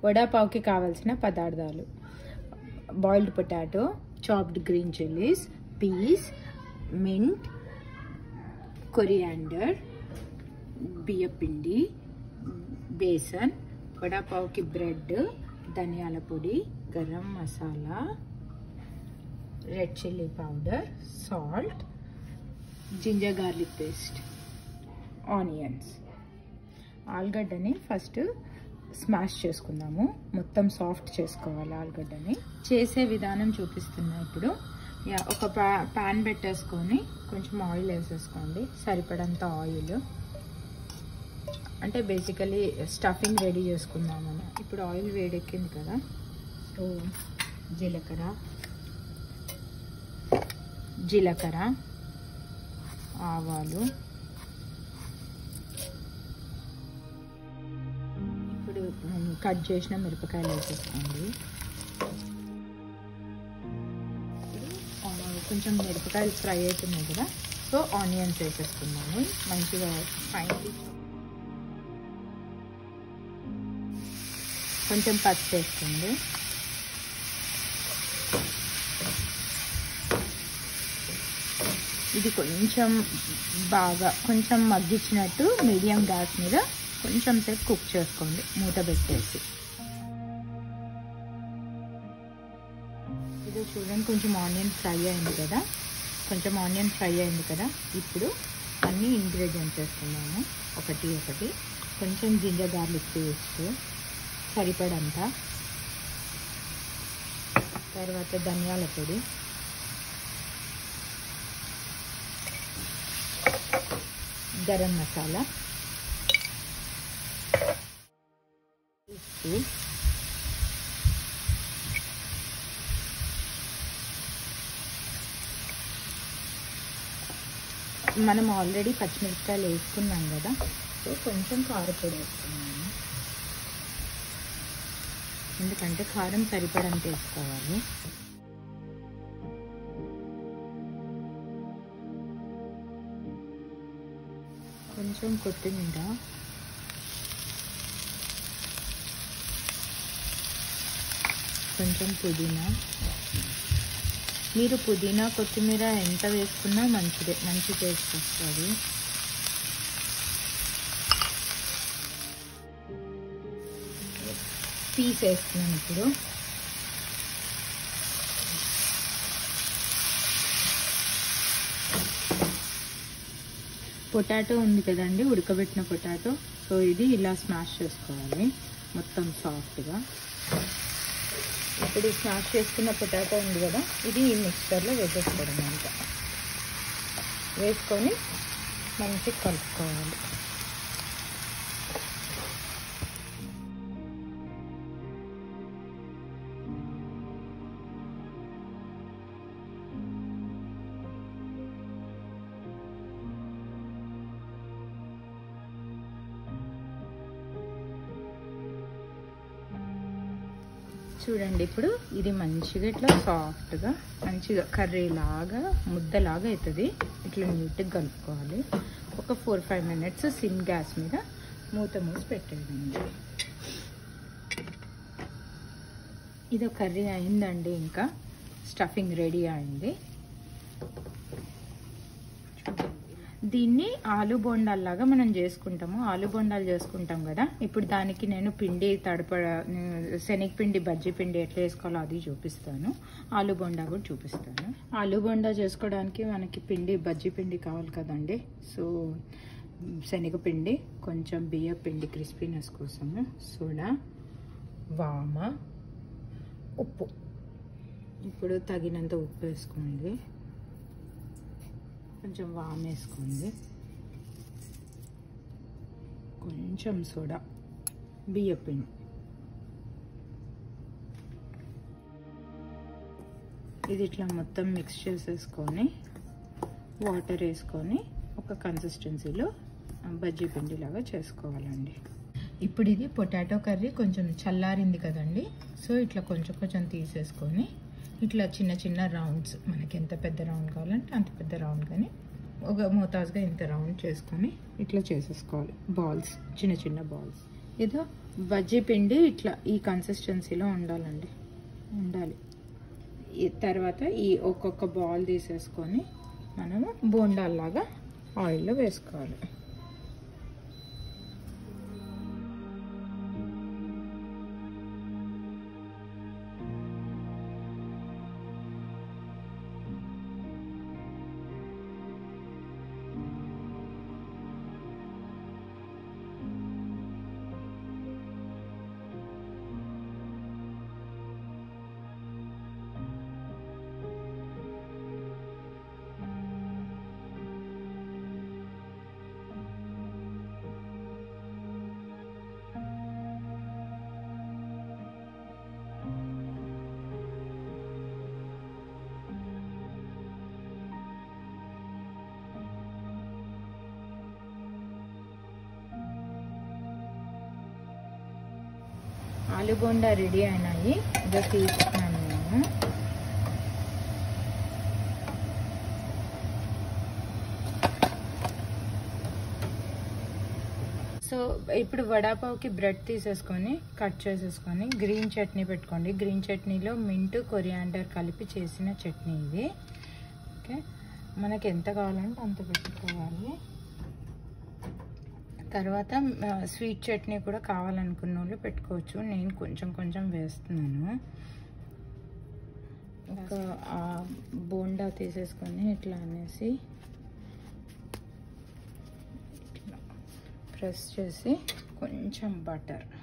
వడాపావుకి కావాల్సిన పదార్థాలు boiled potato chopped green chillies peas mint coriander బియ్యపిండి బేసన్ వడాపావుకి బ్రెడ్ ధనియాల పొడి garam masala red chilli powder salt ginger garlic paste onions ఆలుగడ్డని ఫస్ట్ స్మాష్ చేసుకుందాము మొత్తం సాఫ్ట్ చేసుకోవాలి ఆలుగడ్డని చేసే విధానం చూపిస్తున్నా ఇప్పుడు యా ఒక ప్యా ప్యాన్ పెట్టేసుకొని కొంచెం ఆయిల్ వేసేసుకోండి సరిపడంత ఆయిల్ అంటే బేసికలీ స్టఫింగ్ రెడీ చేసుకుందామని ఇప్పుడు ఆయిల్ వేడెక్కింది కదా సో జీలకర్ర జీలకర్ర ఆవాలు ఇప్పుడు ఉమ్, కట్ చేసిన మిరపకాయలు వేసేసుకోండి ఇప్పుడు ఆ, కొంచెం మిరపకాయలు ఫ్రై అవుతున్నాయి కదా సో ఆనియన్స్ వేసేసుకున్నాము మంచిగా ఫైన్లీ కొంచెం పచ్చి వేసుకోండి ఇది కొంచెం బాగా కొంచెం మగ్గించినట్టు మీడియం గ్యాస్ మీద కొంచెం సేపు కుక్ చేసుకోండి మూత పెట్టేసి ఇది చూడండి కొంచెం ఆనియన్ ఫ్రై అయింది కదా కొంచెం ఆనియన్ ఫ్రై అయింది కదా ఇప్పుడు అన్ని ఇంగ్రీడియంట్స్ వేసుకున్నాము ఒకటి ఒకటి కొంచెం జింజర్ గార్లిక్ పేస్ట్ సరిపడంత తర్వాత ధనియాల పొడి గరం మసాలా ఉప్పు మనం ఆల్రెడీ పచ్చిమిరపకాయలు వేసుకున్నాం కదా సో కొంచెం కారపొడి వేసుకున్నాము ఎందుకంటే కారం సరిపడంత వేసుకోవాలి కొంచెం కొత్తిమీర కొంచెం పుదీనా మీరు పుదీనా కొత్తిమీర ఎంత వేసుకున్నా మంచిదే మంచి టేస్ట్ వస్తుంది పీస్ వేస్తున్నాను ఇప్పుడు పొటాటో ఉంది కదండి ఉడకబెట్టిన పొటాటో సో ఇది ఇలా స్మాష్ చేసుకోవాలి మొత్తం సాఫ్ట్గా ఇప్పుడు స్మాష్ చేసుకున్న పొటాటో ఉంది కదా ఇది ఈ మిక్స్చర్లో వేసేసుకోవడం అంట వేసుకొని మంచిగా కలుపుకోవాలి చూడండి ఇప్పుడు ఇది మంచిగా ఇట్లా సాఫ్ట్గా మంచిగా కర్రీ లాగా ముద్దలాగా అవుతుంది ఇట్లా నీట్గా కలుపుకోవాలి ఒక four five minutes sim gas మీద మూత మూసి పెట్టేయండి ఇది కర్రీ అయిందండి ఇంకా స్టఫింగ్ రెడీ అయింది దీన్ని ఆలు బోండాల్లాగా మనం చేసుకుంటాము ఆలు బోండాలు చేసుకుంటాం కదా ఇప్పుడు దానికి నేను పిండి తడప శనగపిండి బజ్జీ పిండి ఎట్లా వేసుకోవాలో అది చూపిస్తాను ఆలు బోండా కూడా చూపిస్తాను ఆలు బోండా చేసుకోవడానికి మనకి పిండి బజ్జీ పిండి కావాలి కదండి సో శనగపిండి కొంచెం బియ్య పిండి క్రిస్పీనెస్ కోసము సోడా వామ ఉప్పు ఇప్పుడు తగినంత ఉప్పు వేసుకోండి కొంచెం వామ్ వేసుకోండి కొంచెం సోడా బియ్య పిండి ఇది ఇట్లా మొత్తం మిక్స్ చేసేసుకొని వాటర్ వేసుకొని ఒక కన్సిస్టెన్సీలో బజ్జీ పిండి లాగా చేసుకోవాలండి ఇప్పుడు ఇది పొటాటో కర్రీ కొంచెం చల్లారింది కదండి సో ఇట్లా కొంచెం కొంచెం తీసేసుకొని ఇట్లా చిన్న చిన్న రౌండ్స్ మనకి ఎంత పెద్ద రౌండ్ కావాలంటే అంత పెద్ద రౌండ్ కానీ ఒక మోతాజుగా ఇంత రౌండ్ చేసుకొని ఇట్లా చేసేసుకోవాలి బాల్స్ చిన్న చిన్న బాల్స్ ఇదో బజ్జీ పిండి ఇట్లా ఈ కన్సిస్టెన్సీలో ఉండాలండి ఉండాలి ఈ తర్వాత ఈ ఒక్కొక్క బాల్ తీసేసుకొని మనము బోండాల్లాగా ఆయిల్లో వేసుకోవాలి ఆలు బోండా రెడీ అయినాయి ఇదో తీసుకున్నాను నేను సో ఇప్పుడు వడాపావుకి బ్రెడ్ తీసేసుకొని కట్ చేసేసుకొని గ్రీన్ చట్నీ పెట్టుకోండి గ్రీన్ చట్నీలో మింట్ కొరియాండర్ కలిపి చేసిన చట్నీ ఇది ఓకే మనకి ఎంత కావాలంటే అంత పెట్టుకోవాలి తర్వాత ఆ, స్వీట్ చట్నీ కూడా కావాలనుకున్న వాళ్ళు పెట్టుకోవచ్చు నేను కొంచెం కొంచెం వేస్తున్నాను ఒక ఆ, బోండా తీసేసుకొని ఇట్లా అనేసి ఇట్లా ప్రెస్ చేసి కొంచెం బటర్